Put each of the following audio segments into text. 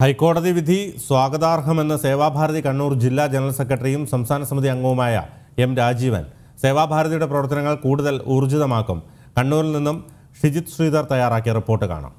ഹൈക്കോടതി വിധി സ്വാഗതാർഹമെന്ന് സേവാഭാരതി കണ്ണൂർ ജില്ലാ ജനറൽ സെക്രട്ടറിയും സംസ്ഥാന സമിതി അംഗവുമായ എം രാജീവൻ സേവാഭാരതിയുടെ പ്രവർത്തനങ്ങൾ കൂടുതൽ ഊർജിതമാക്കും കണ്ണൂരിൽ നിന്നും ഷിജിത് ശ്രീധർ തയ്യാറാക്കിയ റിപ്പോർട്ട് കാണാം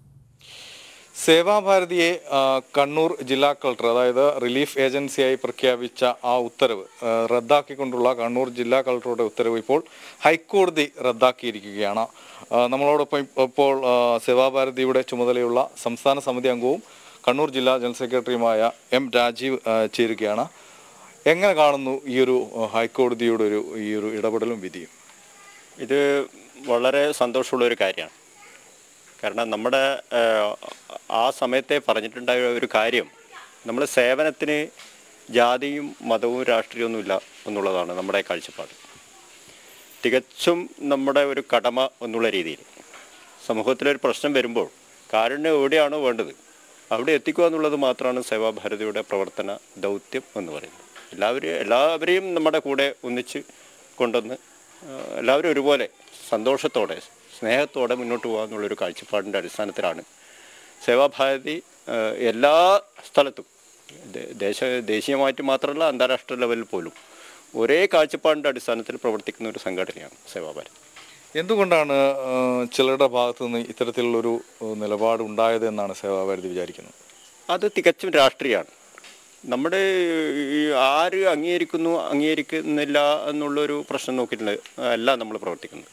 സേവാഭാരതിയെ ആ, കണ്ണൂർ ജില്ലാ കളക്ടർ അതായത് റിലീഫ് ഏജൻസിയായി പ്രഖ്യാപിച്ച ആ ഉത്തരവ് ആ, റദ്ദാക്കിക്കൊണ്ടുള്ള കണ്ണൂർ ജില്ലാ കളക്ടറുടെ ഉത്തരവ് ഇപ്പോൾ ഹൈക്കോടതി റദ്ദാക്കിയിരിക്കുകയാണ് ആ, നമ്മളോടൊപ്പം ഇപ്പ- ഇപ്പോൾ ആ, സേവാഭാരതിയുടെ ചുമതലയുള്ള സംസ്ഥാന സമിതി അംഗവും കണ്ണൂർ ജില്ലാ ജനറൽ സെക്രട്ടറിയുമായ എം രാജീവ് ആ, ചേരുകയാണ് എങ്ങനെ കാണുന്നു ഈ ഒരു ആ, ഹൈക്കോടതിയുടെ ഒരു ഈ ഒരു ഇടപെടലും വിധിയും ഇത് വളരെ സന്തോഷമുള്ള ഒരു കാര്യമാണ് കാരണം നമ്മുടെ ഏഹ്, ആ സമയത്തെ പറഞ്ഞിട്ടുണ്ടായ ഒരു കാര്യം നമ്മൾ സേവനത്തിന് ജാതിയും മതവും രാഷ്ട്രീയമൊന്നുമില്ല എന്നുള്ളതാണ് നമ്മുടെ കാഴ്ചപ്പാട് തികച്ചും നമ്മുടെ ഒരു കടമ എന്നുള്ള രീതിയിൽ സമൂഹത്തിലൊരു പ്രശ്നം വരുമ്പോൾ കാരുണ്യം എവിടെയാണോ വേണ്ടത് അവിടെ എത്തിക്കുക എന്നുള്ളത് മാത്രമാണ് സേവാഭാരതിയുടെ പ്രവർത്തന ദൗത്യം എന്ന് പറയുന്നത് എല്ലാവരും എല്ലാവരെയും നമ്മുടെ കൂടെ ഒന്നിച്ച് കൊണ്ടുവന്ന് ആ, എല്ലാവരും ഒരുപോലെ സന്തോഷത്തോടെ സ്നേഹത്തോടെ മുന്നോട്ട് പോകുക എന്നുള്ളൊരു കാഴ്ചപ്പാടിൻ്റെ അടിസ്ഥാനത്തിലാണ് സേവാഭാരതി ആ, എല്ലാ സ്ഥലത്തും ദേ- ദേശ ദേശീയമായിട്ട് മാത്രമല്ല അന്താരാഷ്ട്ര ലെവലിൽ പോലും ഒരേ കാഴ്ചപ്പാടിൻ്റെ അടിസ്ഥാനത്തിൽ പ്രവർത്തിക്കുന്ന ഒരു സംഘടനയാണ് സേവാഭാരതി എന്തുകൊണ്ടാണ് ആ, ചിലരുടെ ഭാഗത്തു നിന്ന് ഇത്തരത്തിലുള്ളൊരു ആ, നിലപാട് ഉണ്ടായത് എന്നാണ് സേവാഭാരതി വിചാരിക്കുന്നത് അത് തികച്ചും രാഷ്ട്രീയമാണ് നമ്മുടെ ഈ ആര് അംഗീകരിക്കുന്നു അംഗീകരിക്കുന്നില്ല എന്നുള്ളൊരു പ്രശ്നം നോക്കിയിട്ടുണ്ട് അല്ല നമ്മൾ പ്രവർത്തിക്കുന്നത്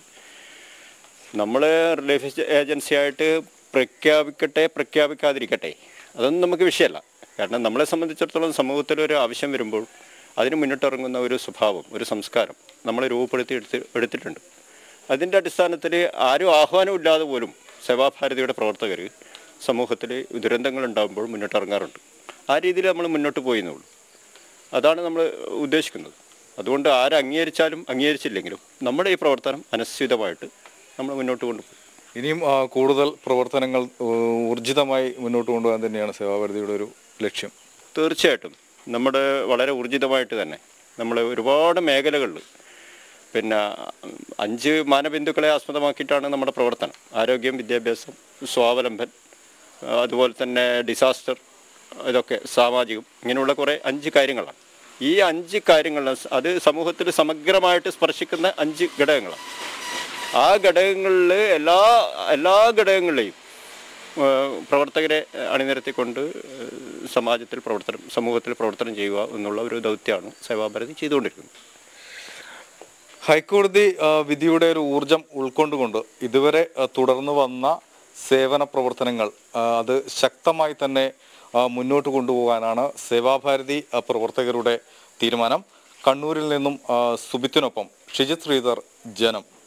നമ്മൾ റിലീഫ് ഏജൻസിയായിട്ട് പ്രഖ്യാപിക്കട്ടെ പ്രഖ്യാപിക്കാതിരിക്കട്ടെ അതൊന്നും നമുക്ക് വിഷയമല്ല കാരണം നമ്മളെ സംബന്ധിച്ചിടത്തോളം സമൂഹത്തിൽ ഒരു ആവശ്യം വരുമ്പോൾ അതിന് മുന്നിട്ടിറങ്ങുന്ന ഒരു സ്വഭാവം ഒരു സംസ്കാരം നമ്മൾ രൂപപ്പെടുത്തി എടുത്ത് എടുത്തിട്ടുണ്ട് അതിൻ്റെ അടിസ്ഥാനത്തിൽ ആരും ആഹ്വാനമില്ലാതെ പോലും സേവാഭാരതിയുടെ പ്രവർത്തകർ സമൂഹത്തിൽ ദുരന്തങ്ങൾ ഉണ്ടാകുമ്പോൾ മുന്നിട്ടിറങ്ങാറുണ്ട് ആ രീതിയിൽ നമ്മൾ മുന്നോട്ട് പോയി എന്നുള്ളൂ അതാണ് നമ്മൾ ഉദ്ദേശിക്കുന്നത് അതുകൊണ്ട് ആര് അംഗീകരിച്ചാലും അംഗീകരിച്ചില്ലെങ്കിലും നമ്മുടെ ഈ പ്രവർത്തനം അനശ്ചിതമായിട്ട് നമ്മൾ മുന്നോട്ട് കൊണ്ടുപോകും ഇനിയും ആ, കൂടുതൽ പ്രവർത്തനങ്ങൾ ഊ, ഊർജിതമായി മുന്നോട്ട് കൊണ്ടുപോകാൻ തന്നെയാണ് സേവാഭാരതിയുടെ ഒരു ലക്ഷ്യം തീർച്ചയായിട്ടും നമ്മുടെ വളരെ ഊർജിതമായിട്ട് തന്നെ നമ്മൾ ഒരുപാട് മേഖലകളിൽ പിന്നെ അഞ്ച് മാനബിന്ദുക്കളെ ആസ്പദമാക്കിയിട്ടാണ് നമ്മുടെ പ്രവർത്തനം ആരോഗ്യം വിദ്യാഭ്യാസം സ്വാവലംബൻ ആ, അതുപോലെ തന്നെ ഡിസാസ്റ്റർ ഇതൊക്കെ സാമാജികം ഇങ്ങനെയുള്ള കുറേ അഞ്ച് കാര്യങ്ങളാണ് ഈ അഞ്ച് കാര്യങ്ങൾ അത് സമൂഹത്തിൽ സമഗ്രമായിട്ട് സ്പർശിക്കുന്ന അഞ്ച് ഘടകങ്ങളാണ് ആ ഘടകങ്ങളിൽ എല്ലാ എല്ലാ ഘടകങ്ങളിലെയും ഏഹ് പ്രവർത്തകരെ അണിനിരത്തിക്കൊണ്ട് ഏഹ് സമാജത്തിൽ പ്രവർത്തനം സമൂഹത്തിൽ പ്രവർത്തനം ചെയ്യുക എന്നുള്ള ഒരു ദൗത്യമാണ് സേവാഭാരതി ചെയ്തുകൊണ്ടിരിക്കുന്നത് ഹൈക്കോടതി ആ, വിധിയുടെ ഒരു ഊർജം ഉൾക്കൊണ്ടുകൊണ്ട് ഇതുവരെ ആ, തുടർന്നു വന്ന സേവന പ്രവർത്തനങ്ങൾ ആ, അത് ശക്തമായി തന്നെ ആ, മുന്നോട്ട് കൊണ്ടുപോകാനാണ് സേവാഭാരതി ആ, പ്രവർത്തകരുടെ തീരുമാനം കണ്ണൂരിൽ നിന്നും ആ, സുബിത്തിനൊപ്പം ഷിജിത് ശ്രീധർ ജനം